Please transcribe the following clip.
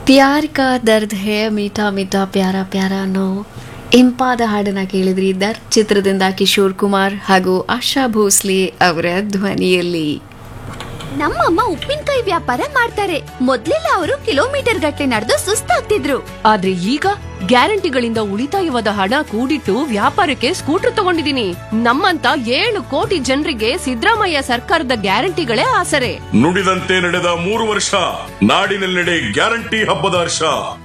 ಪ್ಯಾರ್ ಕಾ ದರ್ದ್ ಹೇ ಮೀಠಾ ಮೀಠಾ para para ಅನ್ನೋ ಇಂಪಾದ ಹಾಡನ್ನ ಕೇಳಿದ್ರಿ ದರ್ ಚಿತ್ರದಿಂದ ಕಿಶೋರ್ ಕುಮಾರ್ ಹಾಗೂ ಆಶಾ ಭೋಸ್ಲೆ ಅವರ ಧ್ವನಿಯಲ್ಲಿ ನಮ್ಮಮ್ಮ ಉಪ್ಪಿನಕಾಯಿ ವ್ಯಾಪಾರ ಮಾಡ್ತಾರೆ ಮೊದ್ಲೆಲ್ಲ ಅವರು ಕಿಲೋಮೀಟರ್ ಗಟ್ಟಲೆ ನಡೆದು ಸುಸ್ತಾಗ್ತಿದ್ರು ಆದ್ರೆ ಈಗ ಗ್ಯಾರಂಟಿಗಳಿಂದ ಉಳಿತಾಯವಾದ ಹಣ ಕೂಡಿಟ್ಟು ವ್ಯಾಪಾರಕ್ಕೆ ಸ್ಕೂಟರ್ ತಗೊಂಡಿದೀನಿ ನಮ್ಮಂತ ಏಳು ಕೋಟಿ ಜನರಿಗೆ ಸಿದ್ದರಾಮಯ್ಯ ಸರ್ಕಾರದ ಗ್ಯಾರಂಟಿಗಳೇ ಆಸರೆ ನುಡಿದಂತೆ ನಡೆದ ಮೂರು ವರ್ಷ ನಾಡಿನೆಲ್ಲೆಡೆ ಗ್ಯಾರಂಟಿ ಹಬ್ಬದ ಹರ್ಷ